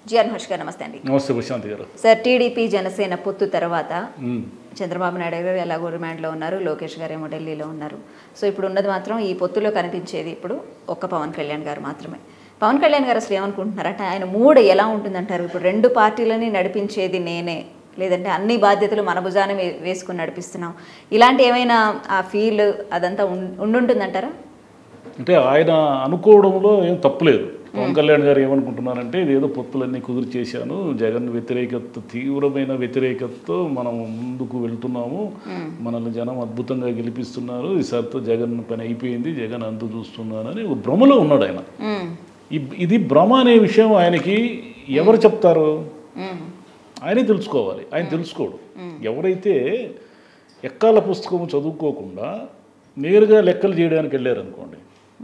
GR Harsh గారు నమస్తే అండి నమస్తే ప్రశాంత్ గారు సార్ టీడీపీ జనసేన పొత్తు తర్వాత మ్మ్. చంద్రబాబు నాయుడు గారు ఎలాగో రిమాండ్లో ఉన్నారు లోకేష్ గారు ఏమో ఢిల్లీలో ఉన్నారు సో ఇప్పుడు ఉన్నది మాత్రం ఈ పొత్తులో కనిపించేది ఇప్పుడు ఒక్క పవన్ కళ్యాణ్ గారు మాత్రమే పవన్ కళ్యాణ్ గారు అసలు ఏమనుకుంటున్నారంటే ఆయన మూడు ఎలా ఉంటుందంటారు ఇప్పుడు రెండు పార్టీలని నడిపించేది నేనే లేదంటే అన్ని బాధ్యతలు మన భుజాన వే- వేసుకుని నడిపిస్తున్నాం ఇలాంటి ఏమైనా ఆ ఫీల్ అదంతా ఉం- ఉండుంటుందంటారా అంటే ఆయన అనుకోవడంలో ఏం తప్పులేదు పవన్ కళ్యాణ్ గారు ఏమనుకుంటున్నారంటే ఇదేదో పొత్తులన్నీ కుదురు చేశాను జగన్ వ్యతిరేకత తీవ్రమైన వ్యతిరేకతతో మనం ముందుకు వెళ్తున్నాము మనల్ని జనం అద్భుతంగా గెలిపిస్తున్నారు ఈసారితో జగన్ పని అయిపోయింది జగన్ అంతు చూస్తున్నానని ఒక భ్రమలో ఉన్నాడు ఆయన మ్మ్. ఇ- ఇది భ్రమ అనే విషయం ఆయనకి ఎవరు చెప్తారు మ్మ్. ఆయనే తెలుసుకోవాలి ఆయన తెలుసుకోడు ఎవరైతే ఎక్కాల పుస్తకం చదువుకోకుండా నేరుగా లెక్కలు చేయడానికి వెళ్ళారనుకోండి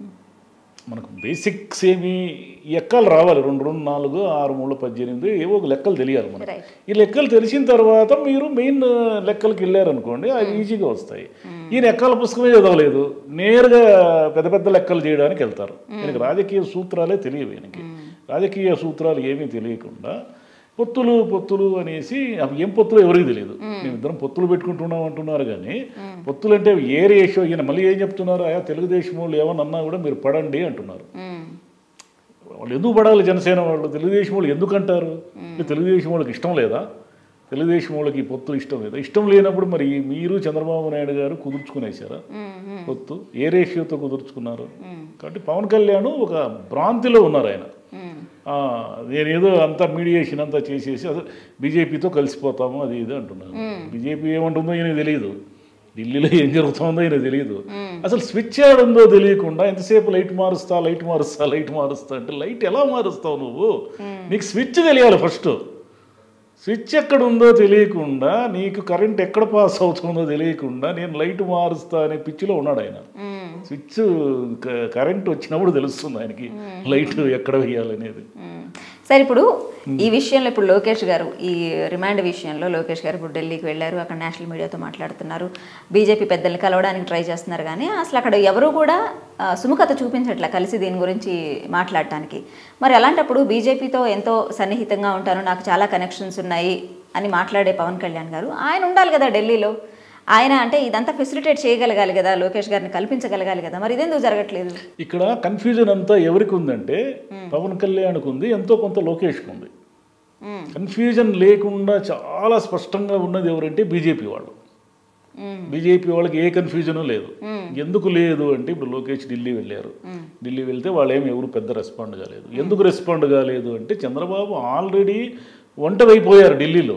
మనకు బేసిక్స్ ఏమి ఈ ఎక్కలు రావాలి రెండు రెండు నాలుగు ఆరు మూడు పద్దెనిమిది ఏవో ఒక లెక్కలు తెలియాలి మనకు రైట్ ఈ లెక్కలు తెలిసిన తర్వాత మీరు మెయిన్ లెక్కలకి వెళ్ళారనుకోండి అవి ఈజీగా వస్తాయి ఈయన ఎక్కల పుస్తకమే చదవలేదు నేరుగా పెద్ద పెద్ద లెక్కలు చేయడానికి వెళ్తారు ఈయనకి రాజకీయ సూత్రాలే తెలియవు ఈయనకి రాజకీయ సూత్రాలు ఏమీ తెలియకుండా పొత్తులు పొత్తులు అనేసి అవి ఏం పొత్తులు ఎవరికి తెలియదు మేమిద్దరం పొత్తులు పెట్టుకుంటున్నాం అంటున్నారు కానీ పొత్తులు అంటే ఏ రేషో ఈయన మళ్ళీ ఏం చెప్తున్నారు ఆయా తెలుగుదేశం వాళ్ళు ఏమన్నా కూడా మీరు పడండి అంటున్నారు మ్మ్. వాళ్ళు ఎందుకు పడాలి జనసేన వాళ్ళు తెలుగుదేశం వాళ్ళు ఎందుకు అంటారు అంటే తెలుగుదేశం వాళ్ళకి ఇష్టం లేదా తెలుగుదేశం వాళ్ళకి ఈ పొత్తు ఇష్టం లేదా ఇష్టం లేనప్పుడు మరి మీరు చంద్రబాబు నాయుడు గారు కుదుర్చుకునేసారా మ్మ్. మ్మ్. పొత్తు ఏ రేషియోతో కుదుర్చుకున్నారు కాబట్టి పవన్ కళ్యాణ్ ఒక భ్రాంతిలో ఉన్నారు ఆయన మ్మ్. ఆ, నేనేదో అంతా మీడియేషన్ అంతా చేసేసి అసలు బీజేపీతో కలిసిపోతాము అది ఇది అంటున్నారు బీజేపీ ఏమంటుందో ఈయనకు తెలియదు ఢిల్లీలో ఏం జరుగుతుందో ఈయన తెలియదు అసలు స్విచ్ యాడ్ ఉందో తెలియకుండా ఎంతసేపు లైట్ మారుస్తా లైట్ మారుస్తా లైట్ మారుస్తా అంటే లైట్ ఎలా మారుస్తావు నువ్వు నీకు స్విచ్ తెలియాలి ఫస్ట్ స్విచ్ ఎక్కడ ఉందో తెలియకుండా నీకు కరెంట్ ఎక్కడ పాస్ అవుతుందో తెలియకుండా నేను లైట్ మారుస్తా అనే పిచ్చిలో ఉన్నాడు ఆయన మ్మ్. స్విచ్ క- కరెంట్ వచ్చినప్పుడు తెలుస్తుంది ఆయనకి లైట్ ఎక్కడ వేయాలనేది మ్మ్. సరే ఇప్పుడు ఈ విషయంలో ఇప్పుడు లోకేష్ గారు ఈ రిమాండ్ విషయంలో లోకేష్ గారు ఇప్పుడు ఢిల్లీకి వెళ్ళారు అక్కడ నేషనల్ మీడియాతో మాట్లాడుతున్నారు బీజేపీ పెద్దల్ని కలవడానికి ట్రై చేస్తున్నారు కానీ అసలు అక్కడ ఎవరు కూడా ఆ, సుముఖత చూపించట్లే కలిసి దీని గురించి మాట్లాడటానికి మరి అలాంటప్పుడు బీజేపీతో ఎంతో సన్నిహితంగా ఉంటాను నాకు చాలా కనెక్షన్స్ ఉన్నాయి అని మాట్లాడే పవన్ కళ్యాణ్ గారు ఆయన ఉండాలి కదా ఢిల్లీలో ఆయన అంటే ఇదంతా ఫెసిలిటేట్ చేయగలగాలి కదా లోకేష్ గారిని కల్పించగలగాలి కదా మరి ఇదెందుకు జరగట్లేదు ఇక్కడ కన్ఫ్యూజన్ అంతా ఎవరికి ఉందంటే పవన్ కళ్యాణ్కి ఉంది ఎంతో కొంత లోకేష్కి ఉంది మ్మ్. కన్ఫ్యూజన్ లేకుండా చాలా స్పష్టంగా ఉన్నది ఎవరంటే బీజేపీ వాళ్ళు మ్మ్. బీజేపీ వాళ్ళకి ఏ కన్ఫ్యూజన్ లేదు ఎందుకు లేదు అంటే ఇప్పుడు లోకేష్ ఢిల్లీ వెళ్ళారు ఢిల్లీ వెళ్తే వాళ్ళు ఏమి ఎవరు పెద్ద రెస్పాండ్ కాలేదు ఎందుకు రెస్పాండ్ కాలేదు అంటే చంద్రబాబు ఆల్రెడీ ఒంటరైపోయారు ఢిల్లీలో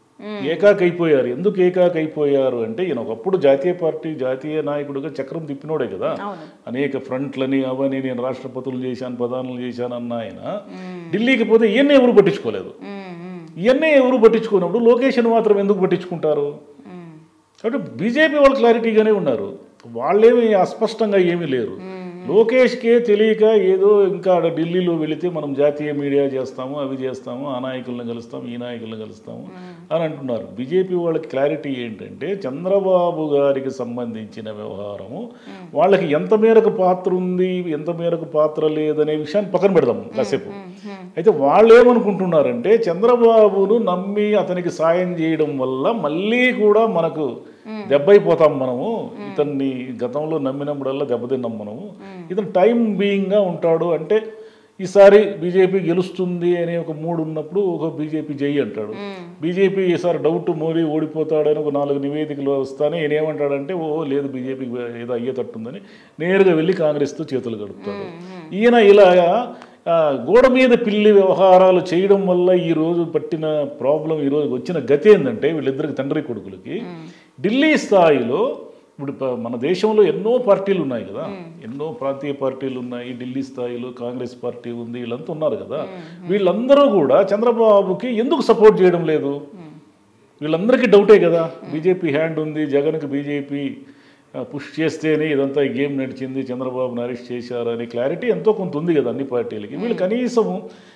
ఏకాక్ అయిపోయారు ఎందుకు ఏకాక్ అయిపోయారు అంటే ఈయన ఒకప్పుడు జాతీయ పార్టీ జాతీయ నాయకుడిగా చక్రం తిప్పినోడే కదా అవును అనేక ఫ్రంట్లని అవని నేను రాష్ట్రపతులు చేశాను ప్రధానులు చేశాను అన్న ఆయన ఢిల్లీకి పోతే ఇవన్నీ ఎవరు పట్టించుకోలేదు మ్మ్. మ్మ్. ఇవన్నీ ఎవరు పట్టించుకున్నప్పుడు లోకేషన్ మాత్రం ఎందుకు పట్టించుకుంటారు మ్మ్. కాబట్టి బీజేపీ వాళ్ళు క్లారిటీగానే ఉన్నారు వాళ్ళేమి అస్పష్టంగా ఏమీ లేరు లోకేష్కే తెలియక ఏదో ఇంకా ఆడ ఢిల్లీలో వెళితే మనం జాతీయ మీడియా చేస్తాము అవి చేస్తాము ఆ నాయకులను కలుస్తాము ఈ నాయకులను కలుస్తాము అని అంటున్నారు బీజేపీ వాళ్ళకి క్లారిటీ ఏంటంటే చంద్రబాబు గారికి సంబంధించిన వ్యవహారము వాళ్ళకి ఎంత మేరకు పాత్ర ఉంది ఎంత మేరకు పాత్ర లేదనే విషయాన్ని పక్కన పెడదాం కాసేపు అయితే వాళ్ళు ఏమనుకుంటున్నారంటే చంద్రబాబును నమ్మి అతనికి సాయం చేయడం వల్ల మళ్ళీ కూడా మనకు దెబ్బైపోతాం మనము ఇతన్ని గతంలో నమ్మినప్పుడల్లా దెబ్బతిన్నాం మనము ఇతను టైం బీయింగ్గా ఉంటాడు అంటే ఈసారి బీజేపీ గెలుస్తుంది అనే ఒక మూడు ఉన్నప్పుడు ఒక బీజేపీ జై అంటాడు బీజేపీ ఈసారి డౌట్ మోడీ ఓడిపోతాడని ఒక నాలుగు నివేదికలు వస్తానే ఈయన ఏమంటాడంటే ఓ లేదు బీజేపీ ఏదో అయ్యేటట్టుందని నేరుగా వెళ్ళి కాంగ్రెస్తో చేతులు గడుపుతాడు ఈయన ఇలాగా ఆ, గోడ మీద పిల్లి వ్యవహారాలు చేయడం వల్ల ఈ రోజు పట్టిన ప్రాబ్లం ఈ రోజు వచ్చిన గతి ఏంటంటే వీళ్ళిద్దరికి తండ్రి కొడుకులకి ఢిల్లీ స్థాయిలో ఇప్పుడు ప- మన దేశంలో ఎన్నో పార్టీలు ఉన్నాయి కదా ఎన్నో ప్రాంతీయ పార్టీలు ఉన్నాయి ఢిల్లీ స్థాయిలో కాంగ్రెస్ పార్టీ ఉంది వీళ్ళంతా ఉన్నారు కదా వీళ్ళందరూ కూడా చంద్రబాబుకి ఎందుకు సపోర్ట్ చేయడం లేదు వీళ్ళందరికీ డౌటే కదా బీజేపీ హ్యాండ్ ఉంది జగన్కి బీజేపీ పుష్ చేస్తేనే ఇదంతా ఈ గేమ్ నడిచింది చంద్రబాబుని అరెస్ట్ చేశారు అనే క్లారిటీ ఎంతో కొంత ఉంది కదా అన్ని పార్టీలకి వీళ్ళు కనీసము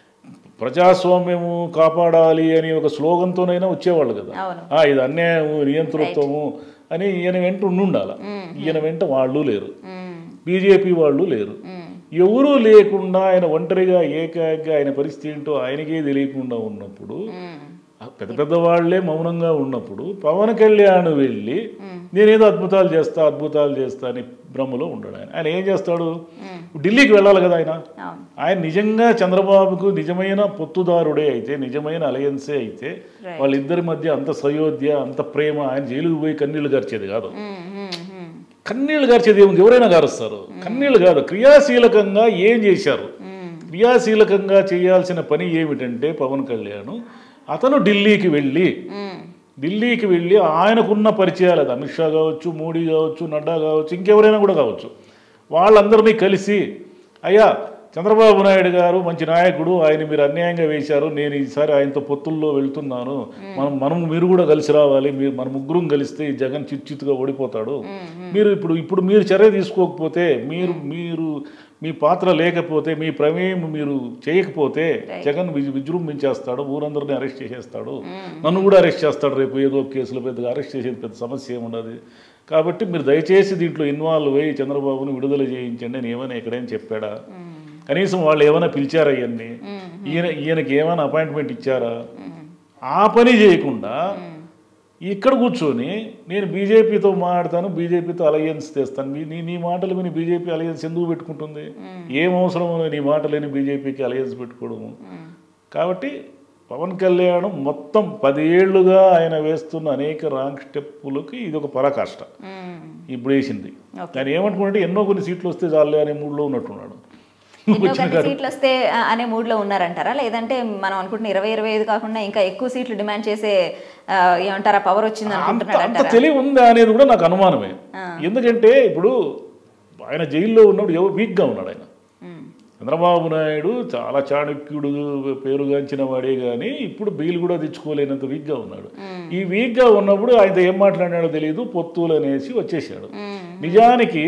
ప్రజాస్వామ్యము కాపాడాలి అని ఒక స్లోగన్తోనైనా వచ్చేవాళ్ళు కదా అవును. ఆ, ఇది అన్యాయం నియంతృత్వము అని ఈయన వెంట ఉండాల ఈయన వెంట వాళ్ళు లేరు మ్మ్. బీజేపీ వాళ్ళు లేరు మ్మ్. ఎవరూ లేకుండా ఆయన ఒంటరిగా ఏకాగ్గా ఆయన పరిస్థితి ఏంటో ఆయనకే తెలియకుండా ఉన్నప్పుడు ఉమ్, ఆ పెద్ద పెద్ద వాళ్ళే మౌనంగా ఉన్నప్పుడు పవన్ కళ్యాణ్ వెళ్ళి నేనేదో అద్భుతాలు చేస్తా అద్భుతాలు చేస్తా అని భ్రమలో ఉండడు ఆయన ఆయన ఏం చేస్తాడు ఢిల్లీకి వెళ్ళాలి కదా ఆయన అవును ఆయన నిజంగా చంద్రబాబుకు నిజమైన పొత్తుదారుడే అయితే నిజమైన అలయన్సే అయితే Right. వాళ్ళిద్దరి మధ్య అంత సయోధ్య అంత ప్రేమ ఆయన జైలుకు పోయి కన్నీళ్లు గార్చేది కాదు ఉమ్, ఉమ్, ఉమ్, కన్నీళ్లు గార్చేది ఏముంది ఎవరైనా గారుస్తారు కన్నీళ్లు కాదు క్రియాశీలకంగా ఏం చేశారు ఉమ్, క్రియాశీలకంగా చేయాల్సిన పని ఏమిటంటే పవన్ కళ్యాణ్ అతను ఢిల్లీకి వెళ్ళి ఉమ్, ఢిల్లీకి వెళ్ళి ఆయనకున్న పరిచయాలు అది అమిత్ షా కావచ్చు మోడీ కావచ్చు నడ్డా కావచ్చు ఇంకెవరైనా కూడా కావచ్చు వాళ్ళందరినీ కలిసి అయ్యా చంద్రబాబు నాయుడు గారు మంచి నాయకుడు ఆయన మీరు అన్యాయంగా వేశారు నేను ఈసారి ఆయనతో పొత్తుల్లో వెళ్తున్నాను మనం మనం మీరు కూడా కలిసి రావాలి మీరు మన ముగ్గురం కలిస్తే ఈ జగన్ చిచ్చిత్తుగా ఓడిపోతాడు మీరు ఇప్పుడు ఇప్పుడు మీరు చర్య తీసుకోకపోతే మీరు మీరు మీ పాత్ర లేకపోతే మీ ప్రమేయం మీరు చేయకపోతే జగన్ విజ- విజృంభించేస్తాడు ఊరందరినీ అరెస్ట్ చేసేస్తాడు నన్ను కూడా అరెస్ట్ చేస్తాడు రేపు ఏదో ఒక కేసులో పెద్దగా అరెస్ట్ చేసేది పెద్ద సమస్య ఏముండదు కాబట్టి మీరు దయచేసి దీంట్లో ఇన్వాల్వ్ అయ్యి చంద్రబాబును విడుదల చేయించండి అని ఏమైనా ఎక్కడైనా చెప్పాడా కనీసం వాళ్ళు ఏమైనా పిలిచారా ఇవన్నీ ఈయన ఈయనకి ఏమైనా అపాయింట్మెంట్ ఇచ్చారా ఆ పని చేయకుండా ఇక్కడ కూర్చొని నేను బీజేపీతో మాట్లాడతాను బీజేపీతో అలయన్స్ తెస్తాను నీ- నీ నీ మాటలు విని బీజేపీ అలయన్స్ ఎందుకు పెట్టుకుంటుంది ఏం అవసరమో నీ మాటలేని బీజేపీకి అలయన్స్ పెట్టుకోవడము కాబట్టి పవన్ కళ్యాణ్ మొత్తం పదేళ్లుగా ఆయన వేస్తున్న అనేక రాంగ్ స్టెప్పులకి ఇది ఒక పరాకాష్ట ఉమ్. ఇప్పుడు వేసింది ఆయన ఏమనుకుంటే ఎన్నో కొన్ని సీట్లు వస్తే చాలే అనే మూడ్లో ఉన్నట్టున్నాడు ఎన్నో కొన్ని సీట్లు వస్తే ఆ, అనే మూడ్లో ఉన్నారంటారా లేదంటే మనం అనుకుంటున్న ఇరవై ఇరవై ఐదు కాకుండా ఇంకా ఎక్కువ సీట్లు డిమాండ్ చేసే ఆ, ఏమంటారా పవర్ వచ్చింది అంత అనుకుంటున్నాడు అంత అంటారా తెలివి ఉందా అనేది కూడా నాకు అనుమానమే ఎందుకంటే ఇప్పుడు ఆయన జైల్లో ఉన్నప్పుడు ఎవరు వీక్గా ఉన్నాడు ఆయన ఉమ్, చంద్రబాబు నాయుడు చాలా చాణక్యుడు పేరుగాంచిన వాడే కానీ ఇప్పుడు బెయిల్ కూడా తెచ్చుకోలేనంత వీక్గా ఉన్నాడు ఈ వీక్గా ఉన్నప్పుడు ఆయన ఏం మాట్లాడినాడో తెలియదు పొత్తులు అనేసి వచ్చేసాడు ఉమ్, నిజానికి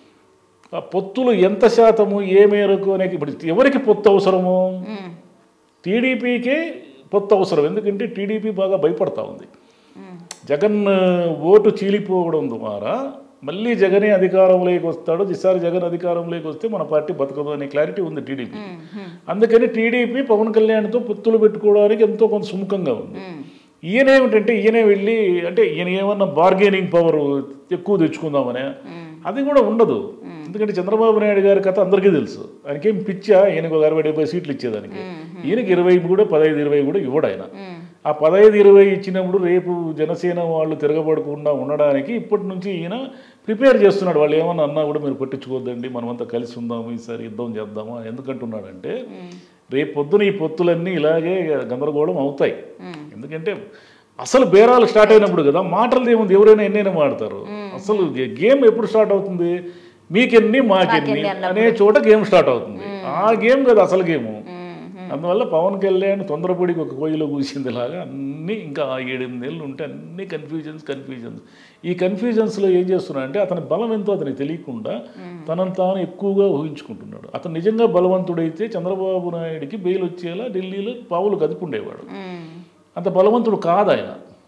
ఆ పొత్తులు ఎంత శాతము ఏ మేరకు అనేది ఇప్పుడు ఎవరికి పొత్తు అవసరము ఉమ్, టీడీపీకే పొత్తు అవసరం ఎందుకంటే టీడీపీ బాగా భయపడతా ఉంది ఉమ్, జగన్ ఓటు చీలిపోవడం ద్వారా మళ్ళీ జగనే అధికారంలోకి వస్తాడు ఈసారి జగన్ అధికారంలోకి వస్తే మన పార్టీ బతకదు అనే క్లారిటీ ఉంది టీడీపీ ఉమ్, ఉమ్, అందుకని టీడీపీ పవన్ కళ్యాణ్తో పొత్తులు పెట్టుకోవడానికి ఎంతో కొంత సుముఖంగా ఉంది ఉమ్, ఈయన ఏమిటంటే ఈయనే వెళ్ళి అంటే ఈయన ఏమన్నా బార్గెనింగ్ పవర్ ఎక్కువ తెచ్చుకుందామనే అది కూడా ఉండదు ఎందుకంటే చంద్రబాబు నాయుడు గారి కథ అందరికీ తెలుసు ఆయనకేం పిచ్చా ఈయనకు ఒక అరవై డెబ్బై సీట్లు ఇచ్చేదానికి ఈయనకి ఇరవై కూడా పదహైదు ఇరవై కూడా ఇవ్వడు ఆయన ఉమ్, ఆ పదహైదు ఇరవై ఇచ్చినప్పుడు రేపు జనసేన వాళ్ళు తిరగబడకుండా ఉండడానికి ఇప్పటి నుంచి ఈయన ప్రిపేర్ చేస్తున్నాడు వాళ్ళు ఏమన్నా అన్నా కూడా మీరు పట్టించుకోవద్దండి మనమంతా కలిసి ఉందాము ఈసారి యుద్ధం చేద్దాము అని ఎందుకంటున్నాడంటే రేపు పొద్దున ఈ పొత్తులన్నీ ఇలాగే గందరగోళం అవుతాయి ఎందుకంటే అసలు బేరాలు స్టార్ట్ అయినప్పుడు కదా మాటలు ఏముంది ఎవరైనా ఎన్నైనా మాడతారు అసలు గే- గేమ్ ఎప్పుడు స్టార్ట్ అవుతుంది మీకెన్ని మాకెన్ని అనే చోట గేమ్ స్టార్ట్ అవుతుంది ఆ గేమ్ కదా అసలు గేము అందువల్ల పవన్ కళ్యాణ్ తొందరపడి ఒక కోయిలో కూసింది లాగా అన్నీ ఇంకా ఆ ఏడెనిమిదేళ్ళు ఉంటే అన్ని కన్ఫ్యూజన్స్ కన్ఫ్యూజన్స్ ఈ కన్ఫ్యూజన్స్లో ఏం చేస్తున్నా అంటే అతని బలం ఎంతో అతనికి తెలియకుండా తనను తాను ఎక్కువగా ఊహించుకుంటున్నాడు అతను నిజంగా బలవంతుడైతే చంద్రబాబు నాయుడికి బెయిల్ వచ్చేలా ఢిల్లీలో పావులు కదుపుండేవాడు ఉమ్, అంత బలవంతుడు కాదు ఆయన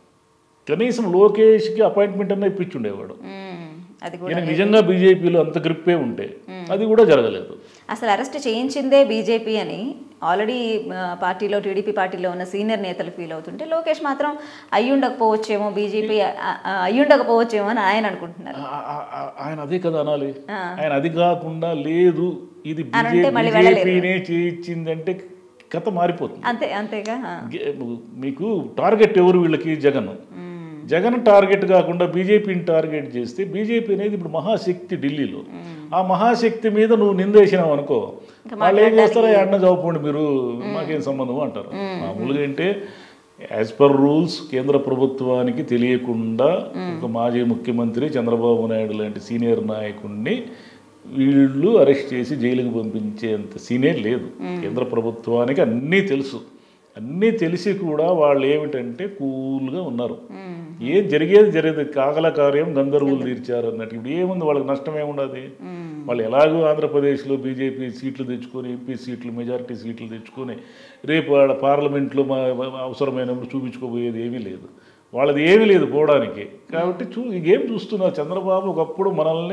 కనీసం లోకేష్కి అపాయింట్మెంట్ అన్న ఇప్పించుండేవాడు ఉమ్, అది కూడా ఈయన నిజంగా బీజేపీలో అంత గ్రిప్పే ఉంటే అది కూడా జరగలేదు అసలు అరెస్ట్ చేయించిందే బీజేపీ అని ఆల్రెడీ ఆ, పార్టీలో టీడీపీ పార్టీలో ఉన్న సీనియర్ నేతలు ఫీల్ అవుతుంటే లోకేష్ మాత్రం అయ్యుండకపోవచ్చేమో బీజేపీ అయ్యుండకపోవచ్చేమో అని ఆయన అనుకుంటున్నారు ఆ- ఆ- ఆ- ఆయన అదే కదా అనాలి ఆయన అది కాకుండా లేదు ఇది అని అంటే మళ్ళీ బీజేపీనే చేయించిందంటే కథ మారిపోతుంది అంతే అంతేగా ఆ. గే- మీకు టార్గెట్ ఎవరు వీళ్ళకి జగన్ ఉమ్, జగన్ టార్గెట్ కాకుండా బీజేపీని టార్గెట్ చేస్తే బీజేపీ అనేది ఇప్పుడు మహాశక్తి ఢిల్లీలో ఆ మహాశక్తి మీద నువ్వు నిందేసినావు అనుకో వాళ్ళు ఏం చేస్తారో ఎన్న చదువుకోండి మీరు మాకేం సంబంధం అంటారు మామూలుగా అంటే యాజ్ పర్ రూల్స్ కేంద్ర ప్రభుత్వానికి తెలియకుండా ఒక మాజీ ముఖ్యమంత్రి చంద్రబాబు నాయుడు లాంటి సీనియర్ నాయకుడిని వీళ్ళు అరెస్ట్ చేసి జైలుకి పంపించేంత సీనే లేదు కేంద్ర ప్రభుత్వానికి అన్నీ తెలుసు అన్నీ తెలిసి కూడా వాళ్ళు ఏమిటంటే కూల్గా ఉన్నారు ఏం జరిగేది జరిగేది కాకల కార్యం గంధర్వులు తీర్చారు అన్నట్టు ఇప్పుడు ఏముంది వాళ్ళకి నష్టం ఏముండదు వాళ్ళు ఎలాగో ఆంధ్రప్రదేశ్లో బీజేపీ సీట్లు తెచ్చుకొని ఎంపీ సీట్లు మెజారిటీ సీట్లు తెచ్చుకొని రేపు ఆడ పార్లమెంట్లో మా అవసరమైనప్పుడు చూపించుకోబోయేది ఏమీ లేదు వాళ్ళది ఏమీ లేదు పోవడానికి కాబట్టి చూ ఈ గేమ్ చూస్తున్నారు చంద్రబాబు ఒకప్పుడు మనల్ని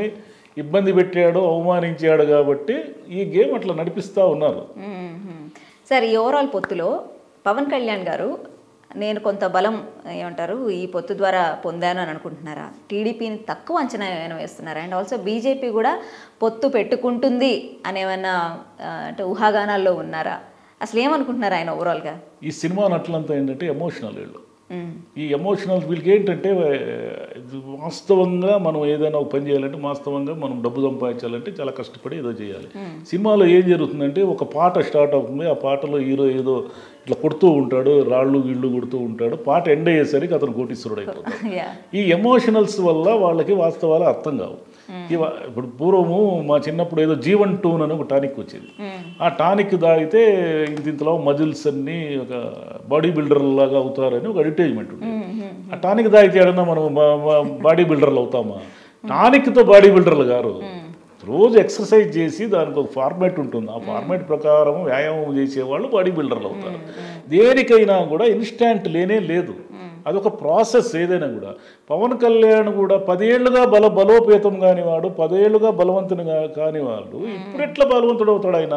ఇబ్బంది పెట్టాడు అవమానించాడు కాబట్టి ఈ గేమ్ అట్లా నడిపిస్తూ ఉన్నారు మ్మ్. సార్ ఈ ఓవరాల్ పొత్తులో పవన్ కళ్యాణ్ గారు నేను కొంత బలం ఏమంటారు ఈ పొత్తు ద్వారా పొందాను అని అనుకుంటున్నారా టీడీపీని తక్కువ అంచనా ఏమైనా వేస్తున్నారా అండ్ ఆల్సో బీజేపీ కూడా పొత్తు పెట్టుకుంటుంది అనేమన్నా ఆ, అంటే ఊహాగానాల్లో ఉన్నారా అసలు ఏమనుకుంటున్నారు ఆయన ఓవరాల్గా ఈ సినిమా నటులంతా ఏంటంటే ఎమోషనల్ వీళ్ళు మ్మ్. ఈ ఎమోషనల్ వీళ్ళకి ఏంటంటే ఇది వాస్తవంగా మనం ఏదైనా ఒక పని చేయాలంటే వాస్తవంగా మనం డబ్బు సంపాదించాలంటే చాలా కష్టపడి ఏదో చేయాలి సినిమాలో ఏం జరుగుతుందంటే ఒక పాట స్టార్ట్ అవుతుంది ఆ పాటలో హీరో ఏదో ఇట్లా కొడుతూ ఉంటాడు రాళ్ళు వీళ్ళు కొడుతూ ఉంటాడు పాట ఎండ్ అయ్యేసరికి అతను కోటీశ్వరుడు అయిపోతాడు యా ఈ ఎమోషనల్స్ వల్ల వాళ్ళకి వాస్తవాలు అర్థం కావు ఇవ- ఇప్పుడు పూర్వము మా చిన్నప్పుడు ఏదో జీవన్ టూన్ అని ఒక టానిక్ వచ్చేది ఆ టానిక్ తాగితే ఇంత ఇంతలో మజిల్స్ అన్ని ఒక బాడీ బిల్డర్ లాగా అవుతారని ఒక అడ్వర్టైజ్మెంట్ ఉంది ఆ టానిక్ తాగితే ఏడన్నా మనం బాడీ బిల్డర్లు అవుతామా టానిక్తో బాడీ బిల్డర్లు గారు రోజు ఎక్సర్సైజ్ చేసి దానికి ఒక ఫార్మాట్ ఉంటుంది ఆ ఫార్మాట్ ప్రకారం వ్యాయామం చేసేవాళ్ళు బాడీ బిల్డర్లు అవుతారు దేనికైనా కూడా ఇన్స్టాంట్ లేనే లేదు అదొక ప్రాసెస్ ఏదైనా కూడా పవన్ కళ్యాణ్ కూడా పదేళ్లుగా బల బలోపేతం కానివాడు పదేళ్లుగా బలవంతుని కా- కానివాడు ఇప్పుడు ఎట్లా బలవంతుడు అవుతాడు ఆయన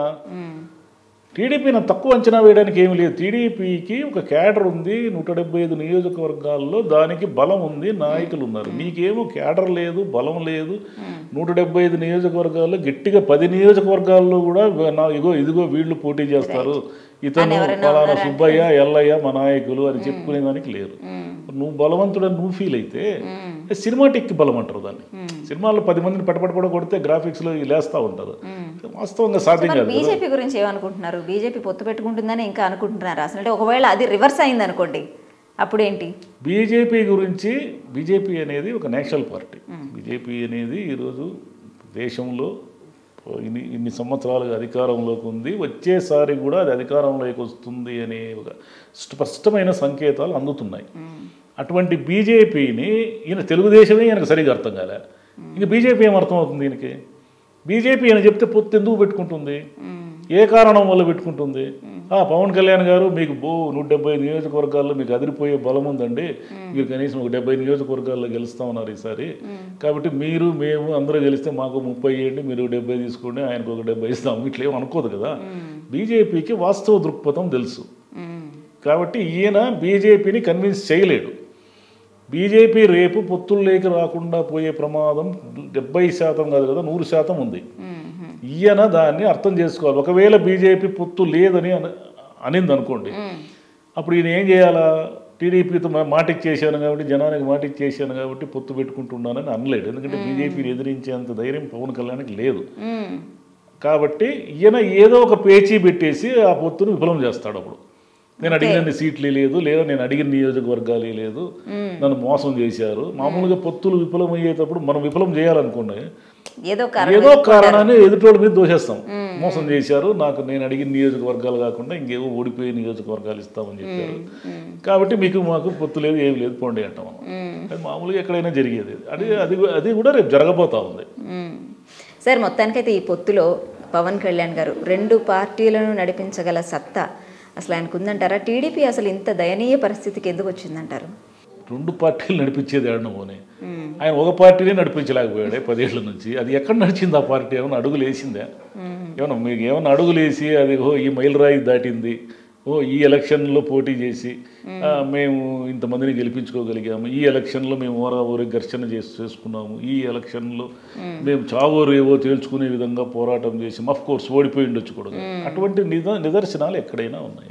టీడీపీని తక్కువ అంచనా వేయడానికి ఏమీ లేదు టీడీపీకి ఒక క్యాడర్ ఉంది నూట డెబ్బై ఐదు నియోజకవర్గాల్లో దానికి బలం ఉంది నాయకులు ఉన్నారు నీకేమో క్యాడర్ లేదు బలం లేదు నూట డెబ్బై ఐదు నియోజకవర్గాల్లో గట్టిగా పది నియోజకవర్గాల్లో కూడా నా ఇగో ఇదిగో వీళ్ళు పోటీ చేస్తారు ఇతను ఫలానా సుబ్బయ్య ఎల్లయ్య మా నాయకులు అని చెప్పుకునే దానికి లేరు నువ్వు బలవంతుడని నువ్వు ఫీల్ అయితే సినిమాటిక్ బలం అంటారు దాన్ని సినిమాల్లో పది మందిని పటపట కొడితే గ్రాఫిక్స్లో లేస్తూ ఉంటారు వాస్తవంగా సాధ్యం మరి కాదు కదా. బీజేపీ గురించి ఏమనుకుంటున్నారు బీజేపీ పొత్తు పెట్టుకుంటుందని ఇంకా అనుకుంటున్నారు అసలు అంటే ఒకవేళ అది రివర్స్ అయింది అనుకోండి అప్పుడేంటి బీజేపీ గురించి బీజేపీ అనేది ఒక నేషనల్ పార్టీ బీజేపీ అనేది ఈరోజు దేశంలో ఇన్ని ఇన్ని సంవత్సరాలుగా అధికారంలోకి ఉంది వచ్చేసారి కూడా అది అధికారంలోకి వస్తుంది అనే ఒక స్పష్టమైన సంకేతాలు అందుతున్నాయి అటువంటి బీజేపీని ఈయన తెలుగుదేశమే ఈయనకు సరిగా అర్థం కాలే ఇంక బీజేపీ ఏం అర్థం అవుతుంది దీనికి బీజేపీ అని చెప్తే పొత్తు ఎందుకు పెట్టుకుంటుంది ఏ కారణం వల్ల పెట్టుకుంటుంది ఆ పవన్ కళ్యాణ్ గారు మీకు బో నూట డెబ్బై నియోజకవర్గాల్లో మీకు అదిరిపోయే బలం ఉందండి మీరు కనీసం ఒక డెబ్బై నియోజకవర్గాల్లో గెలుస్తా ఉన్నారు ఈసారి కాబట్టి మీరు మేము అందరూ గెలిస్తే మాకు ముప్పై ఇవ్వండి మీరు డెబ్బై తీసుకోండి ఆయనకు ఒక డెబ్బై ఇస్తాము ఇట్లా ఏం అనుకోదు కదా బీజేపీకి వాస్తవ దృక్పథం తెలుసు మ్మ్. కాబట్టి ఈయన బీజేపీని కన్విన్స్ చేయలేడు బీజేపీ రేపు పొత్తుల్లోకి రాకుండా పోయే ప్రమాదం డెబ్బై శాతం కాదు కదా నూరు శాతం ఉంది మ్మ్. ఈయన దాన్ని అర్థం చేసుకోవాలి ఒకవేళ బీజేపీ పొత్తు లేదని అని అనింది అనుకోండి అప్పుడు ఈయన ఏం చేయాలా టీడీపీతో మా- మాట ఇచ్చేసాను కాబట్టి జనానికి మాట ఇచ్చేసాను కాబట్టి పొత్తు పెట్టుకుంటున్నానని అనలేడు ఎందుకంటే బీజేపీని ఎదిరించేంత ధైర్యం పవన్ కళ్యాణ్కి లేదు మ్మ్. కాబట్టి ఈయన ఏదో ఒక పేచీ పెట్టేసి ఆ పొత్తును విఫలం చేస్తాడు అప్పుడు నేను అడిగిన సీట్లు లేదు లేదా నేను అడిగిన నియోజకవర్గాలు లేదు నన్ను మోసం చేశారు మామూలుగా పొత్తులు విఫలం అయ్యేటప్పుడు మనం విఫలం చేయాలనుకోండి ఏదో కారణం ఏదో కారణాన్ని ఎదుటోడి మీద దోషేస్తాం మోసం చేశారు నాకు నేను అడిగిన నియోజకవర్గాలు కాకుండా ఇంకేవో ఓడిపోయే నియోజకవర్గాలు ఇస్తామని చెప్పారు కాబట్టి మీకు మాకు పొత్తు లేదు ఏమి లేదు పోండి అంటాం మనం. అది మామూలుగా ఎక్కడైనా జరిగేది అది అది అది కూడా రేపు జరగబోతా ఉంది మ్మ్. సార్ మొత్తానికైతే ఈ పొత్తులో పవన్ కళ్యాణ్ గారు రెండు పార్టీలను నడిపించగల సత్తా అసలు ఆయనకు ఉందంటారా టీడీపీ అసలు ఇంత దయనీయ పరిస్థితికి ఎందుకు వచ్చిందంటారు రెండు పార్టీలు నడిపించేది ఆడనమోని ఆయన ఒక పార్టీనే నడిపించలేకపోయాడే పదేళ్ల నుంచి అది ఎక్కడ నడిచింది ఆ పార్టీ ఏమైనా అడుగులు వేసిందా ఏమన్నా మీకు ఏమైనా అడుగులు వేసి అది ఓ ఈ మైలురాయి దాటింది ఓ ఈ ఎలక్షన్లో పోటీ చేసి ఆ, మేము ఇంతమందిని గెలిపించుకోగలిగాము ఈ ఎలక్షన్లో మేము ఓరా ఊరి ఘర్షణ చేసి చేసుకున్నాము ఈ ఎలక్షన్లో మేము చావోరు ఏవో తేల్చుకునే విధంగా పోరాటం చేసి అఫ్ కోర్స్ ఓడిపోయి ఉండొచ్చు కూడా అటువంటి నిద నిదర్శనాలు ఎక్కడైనా ఉన్నాయి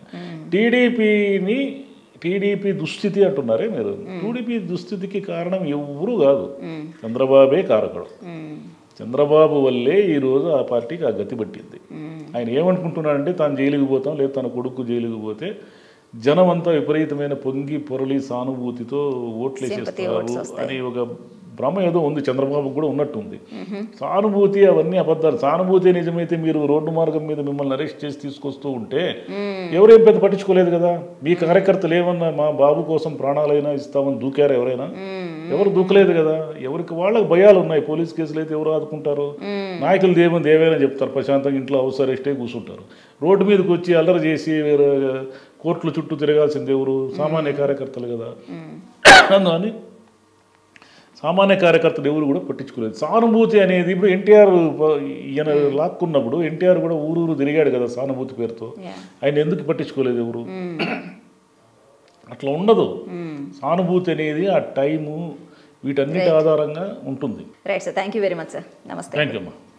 టీడీపీని టీడీపీ దుస్థితి అంటున్నారే మీరు టీడీపీ దుస్థితికి కారణం ఎవరు కాదు చంద్రబాబే కారకుడు మ్మ్. చంద్రబాబు వల్లే ఈరోజు ఆ పార్టీకి ఆ గతి పట్టింది ఆయన ఏమనుకుంటున్నాడంటే తాను జైలుకి పోతాం లేదా తన కొడుకు జైలుకి పోతే జనం అంతా విపరీతమైన పొంగి పొరలి సానుభూతితో ఓట్లు Sympathy votes వేసేస్తారు అని ఒక భ్రమ ఏదో ఉంది చంద్రబాబు కూడా ఉన్నట్టుంది సానుభూతి అవన్నీ అబద్ధాలు సానుభూతి నిజమైతే మీరు రోడ్డు మార్గం మీద మిమ్మల్ని అరెస్ట్ చేసి తీసుకొస్తూ ఉంటే ఎవరేం పెద్ద పట్టించుకోలేదు కదా మీ కార్యకర్తలు ఏమన్నా మా బాబు కోసం ప్రాణాలైనా ఇస్తామని దూకారా ఎవరైనా ఎవరు దూకలేదు కదా ఎవరికి వాళ్ళకి భయాలు ఉన్నాయి పోలీస్ కేసులు అయితే ఎవరు ఆదుకుంటారు నాయకులు దేమని దేవైనా చెప్తారు ప్రశాంతంగా ఇంట్లో హౌస్ అరెస్టే కూర్చుంటారు రోడ్డు మీదకి వచ్చి అల్లరి చేసి వేరే కోర్టుల చుట్టూ తిరగాల్సింది ఎవరు సామాన్య కార్యకర్తలు కదా అందుకని సామాన్య కార్యకర్తలు ఎవరు కూడా పట్టించుకోలేదు సానుభూతి అనేది ఇప్పుడు ఎన్టీఆర్ ఈయన లాక్కున్నప్పుడు ఎన్టీఆర్ కూడా ఊరూరు తిరిగాడు కదా సానుభూతి పేరుతో Yeah. ఆయన ఎందుకు పట్టించుకోలేదు ఎవరు అట్లా ఉండదు సానుభూతి అనేది ఆ టైము వీటన్నిటి ఆధారంగా ఉంటుంది right sir thank you very much sir నమస్తే థ్యాంక్ యూ అమ్మా